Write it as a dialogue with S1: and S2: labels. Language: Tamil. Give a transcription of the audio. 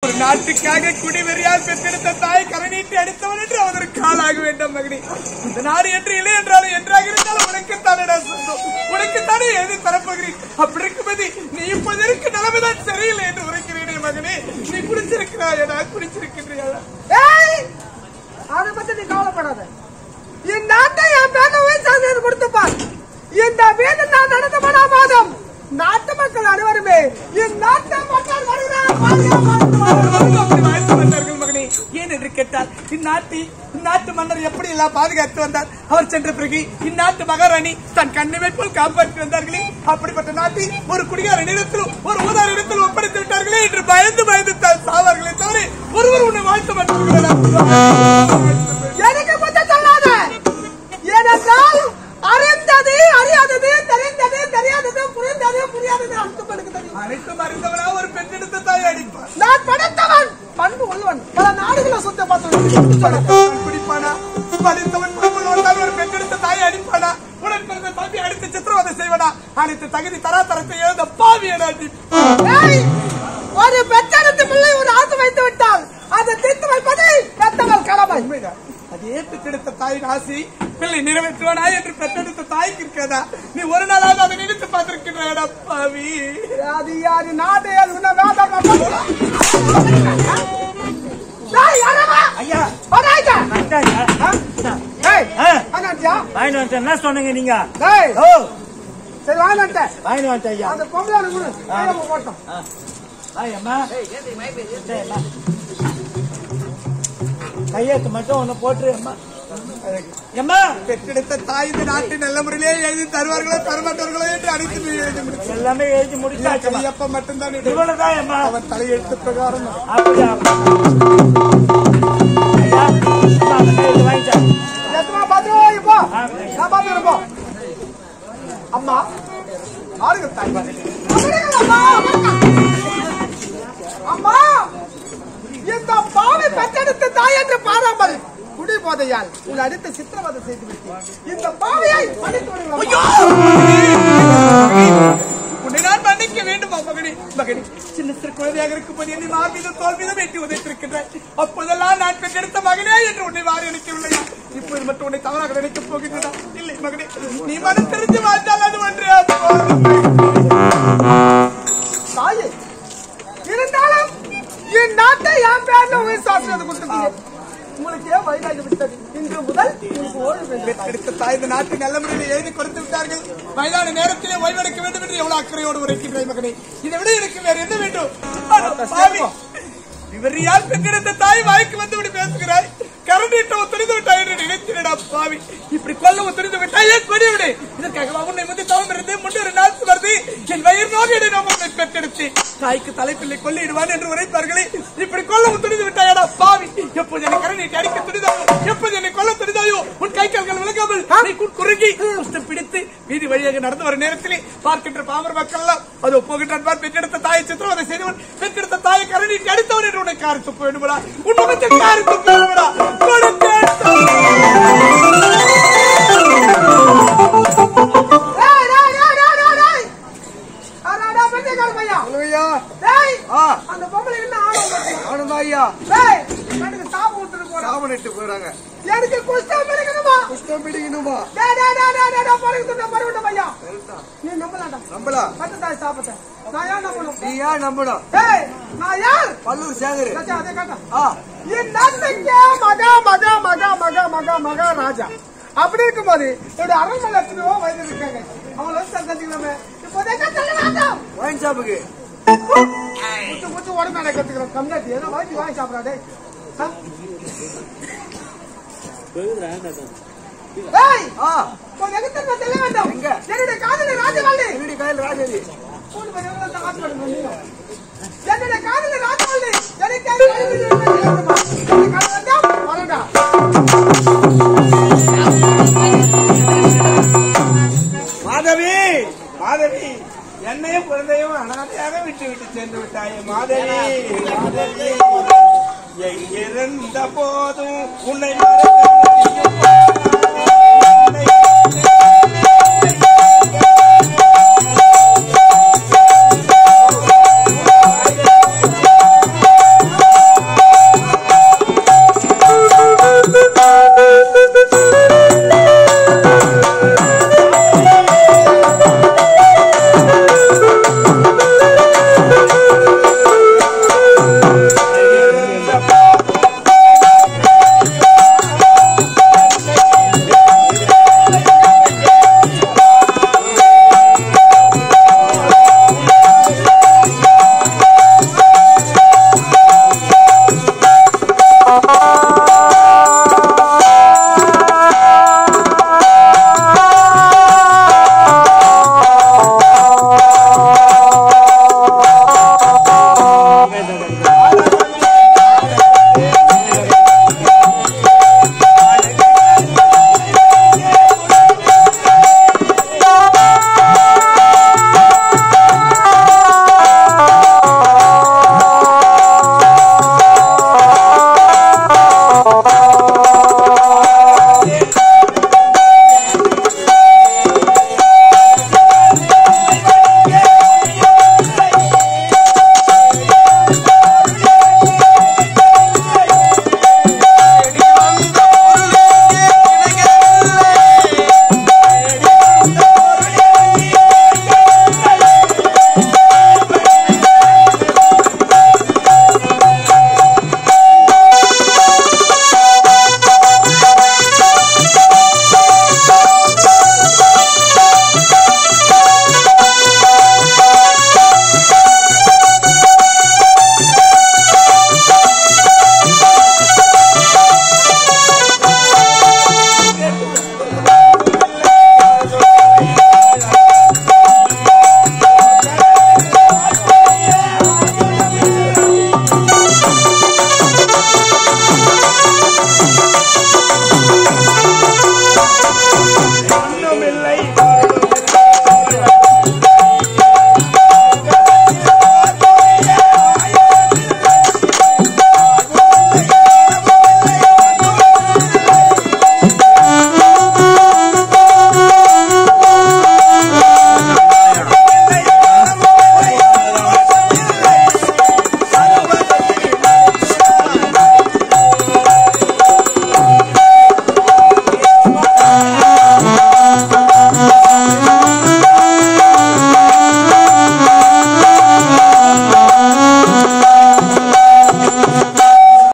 S1: ஒரு நாட்டுக்காக குடிவெறியால் பெற்றெடுத்த தாய் கரநீட்டி அடித்தவன் என்று அவதற்கு ஆளாக வேண்டும் மகனே இந்த நாடு என்று இல்லை என்றாலும் என்றாக இருந்தாலும் உனக்குத்தானடா சொந்தம் உனக்குத்தானே எழுதி தரப்போகிறேன் அப்படி இருக்கும்போது நீ இப்போது இருக்க நிலைமைதான் சரியில்லை என்று உரைக்கிறேனே மகனே நீ குடிச்சிருக்கிறாயடா குடிச்சிருக்கின்றியாடா
S2: ஏய் அதை பத்தி நீ கவலைப்படாத இந்த நாட்டை என் பேக்க உயிர் சாதனை கொடுத்துப்பார் இந்த வீடு நான் நடத்த மாதம் நாட்டு மக்கள் அனைவருமே இந்நாட்டு மக்கள் வருகிறார் வாழ்க, வாழ்க, வாழ்க.
S1: அப்படி வாழ்த்து வந்தார்கள் மகனே ஏன் என்று கேட்டால் இந்நாட்டி இந்நாட்டு மன்னர் எப்படி எல்லாம் பாதுகாத்து வந்தார் அவர் சென்ற பிறகு இந்நாட்டு மகாராணி தன் கண்ணிமை போல் காப்பாற்றி வந்தார்களே அப்படிப்பட்ட நாட்டை ஒரு குடிகார இடத்திலும் ஒரு ஊதார் இடத்தில் ஒப்படைத்து விட்டார்களே என்று பயந்து பயந்து தான் சாவார்களே தவிர ஒருவர் உன்னை வாழ்த்த மாட்டார்கள்
S2: எனக்கு மட்டும் சொல்லாத ஏனென்றால் அறிந்தது அறியாதது தெரிந்தது தெரியாதது புரிந்தது புரியாதது அர்த்தம் எனக்கு தெரியும்
S1: அனைத்தும் அறிந்தவனா ஒரு பெண்ணெடுத்த தாய் அடிப்பார்
S2: நான் படைத்தவன் பண்பு உள்ளவன் பல நாடுகளை சுத்த பார்த்து
S1: குடிப்பானா படித்தவன் குடும்பம் வந்தால் ஒரு பெண்ணெடுத்த தாயை அடிப்பானா உடன் பிறந்த தம்பி அடித்து சித்திரவதை செய்வனா அனைத்து தகுதி தராதரத்தை எழுத பாவியனா நீ
S2: ஏய், ஒரு பெற்றெடுத்து பிள்ளை ஒரு ஆசை வைத்து விட்டால் அதை தீர்த்து வைப்பது பெத்தவள் கடமை
S1: உண்மைதான் அதே பெற்றெடுத்த தாயின் ஆசை பிள்ளை நிறைவேற்றுவானா என்று பெற்றெடுத்த தாய்க்கு இருக்கிறதா நீ ஒரு நாளாவது அதை நினைத்து பார்த்திருக்கிறாடா பாவி
S2: அது யாரு நாடு அது உன்னை வேண்டாம் டேய், யாரவா?
S3: ஐயா
S2: வராய்ங்க.
S3: அந்தாயா?
S2: ஏய்,
S3: ஆ.
S2: அண்ணாச்சியா?
S3: வாங்கிட்டு வந்துட்டேன் என்ன சொன்னீங்க நீங்க
S2: டேய்,
S3: ஓ
S2: சரி வாங்கிட்டேன்
S3: வாங்கிட்டு வந்துட்டேன் ஐயா
S2: அந்த பொம்பளை கொடு கையில போட்டோம்
S3: ஆய், அம்மா சரி, அம்மா. கையெழுத்து மட்டும் ஒண்ணு போட்டுரு அம்மா அம்மா
S1: பெற்றெடுத்த தாய் இந்த நாட்டின் நல்ல முறையிலே எழுதி தருவார்களோ தரமாட்டார்களோ என்று அனைத்து எழுதி முடிச்சு
S3: எல்லாமே எழுதி முடிச்சாச்சு அம்மா.
S1: கையப்ப மட்டும்தான் இது.
S3: இவ்வளவுதான் அம்மா
S1: அவன் தலையெழுத்து பிரகாரம்
S3: அப்படியா ஐயா அம்மா, அந்த கையெழுத்து வாங்கிட்டேன்
S2: எத்தமா பாத்துக்கோ இப்போ நான் பாத்துக்கிறேன் போ அம்மா ஆளுங்க தாய் பாத்துக்கிறேன் அம்மா அம்மா இந்த பாவை பெற்றெடுத்த தாய் என்று பாராமல் குடி போதையால் உன் அடித்து சித்திரவதை செய்து விட்டேன் இந்த பாவையை படித்து
S1: உன்னை நான் மன்னிக்க வேண்டுமா மகனே மகனே சின்ன சிறு குழந்தையாக இருக்கும்போது என்னை மார் மீது தோல் மீது வெட்டி உதைத்திருக்கின்றாய் அப்போதெல்லாம் நான் பெற்றெடுத்த மகனே என்று உன்னை வாரி அணைக்கவில்லையா இப்போது மட்டும் உன்னை தவறாக நினைக்கப் போகின்றதா இல்லை மகனே நீ மனம் தெரிஞ்சு வாழ்ந்தால் அது ஒன்றே போதும்.
S2: தாயே இருந்தாலும் என் நாட்டை என் பேர்ல உயிர் சாப்பிட்டது கொடுத்தீங்க உங்களுக்கு ஏன் வயதாகி விட்டது இன்று முதல் உங்களுக்கு ஓய்வு வேண்டும்
S1: பெற்றெடுத்த தாய் இந்த நாட்டின் நல்ல முறையில் எழுதி கொடுத்து விட்டார்கள் வயதான நேரத்திலே ஓய்வெடுக்க வேண்டும் என்று எவ்வளவு அக்கறையோடு உரைக்கின்றாய் மகனே இதை விட எனக்கு வேற என்ன வேண்டும் அட பாவி. விவரியால் பெற்றெடுத்த தாய் வாய்க்கு வந்து இப்படி பேசுகிறாய் கரண்டிட்ட துணிந்து விட்டாய் என்று நினைத்திடா பாவி இப்படி கொல்ல துணிந்து விட்டாய் ஏன் கொடி விடு இதற்காக உன்னை முந்தி தவம் இருந்து முன்னொரு நாள் வருது என் வயிறு நோக்கி நாம் உன்னை பெற்றெடுத்து தாய்க்கு தலைப்பிள்ளை கொள்ளிடுவான் என்று உரைப்பார்களே இப்படி கொல்ல துணிந்து விட்டாயடா பாவி எப்போது என்னை கரண்டிட்டு அடிக்க துணிதாயோ எப்போது என்னை கொல்ல துணிதாயோ உன் கை கால்கள் விளக்காமல் நீ கு- குறுகி குஷ்டம் பிடித்து வீதி வழியாக நடந்து வரும் நேரத்திலே பார்க்கின்ற பாமர் மக்கள் எல்லாம் அதோ போகின்ற அன்பார் பெற்றெடுத்த தாயை சித்திரவதை செய்தவன் பெற்றெடுத்த தாயை கரண்டிட்டு அடித்தவன் என்று உன்னை காரி துப்ப வேண்டுமடா உன் முகத்தில் காரி துப்ப வேண்டுமடா
S2: டேய், டேய், டேய், டேய், டேய், டேய். அடா, அடா, பெரியக்கார பையா. டேய், அந்த பொம்பளை என்ன ஆணவம் பண்ணுது? டேய், எனக்கு சாபம் விட்டுட்டு போறா. எனக்கு குஷ்டம் பிடிக்கணுமா? டேய், டேய், டேய், டேய், டேய், டேய், பறக்க துண்டா, பறக்க துண்டா பையா. நீ நம்பலாம்டா. பத்து தாய் சாபத்தை. நான் ஏன் நம்பணும்? டேய், நான் யார்? சச்சா, அதே காட்டா. என் நாட்டுக்கே மகா மகா மகா மகா மகா மகா ராஜா அப்படி இருக்கும்போது என்னுடைய அரண்மனை எத்தனையோ வயது இருக்காங்க அவங்கள வந்து சந்திக்கலாமே இப்போ எங்க சொல்ல வேண்டாம் குத்து குத்து உடம்பு நடை கத்துக்கிறோம் கம்மியாச்சு ஏதோ வாங்கி வாங்கி சாப்பிடாடே ஏய் இப்போ எங்க திரும்ப செல்ல வேண்டாம் என்னுடைய காதலி ராஜவாளி மூணு பேர் எவ்வளவு தான் ஆசை பண்ணுங்க நீங்க? என்னுடைய காதலி ராஜவாளி எனக்கு வரண்டா
S1: மாதவி மாதவி என்னையும் குழந்தையும் அனாதையாக விட்டு விட்டு சென்று விட்டாயே மாதவி மாதவி எங்கிருந்த போதும் உன்னை நான்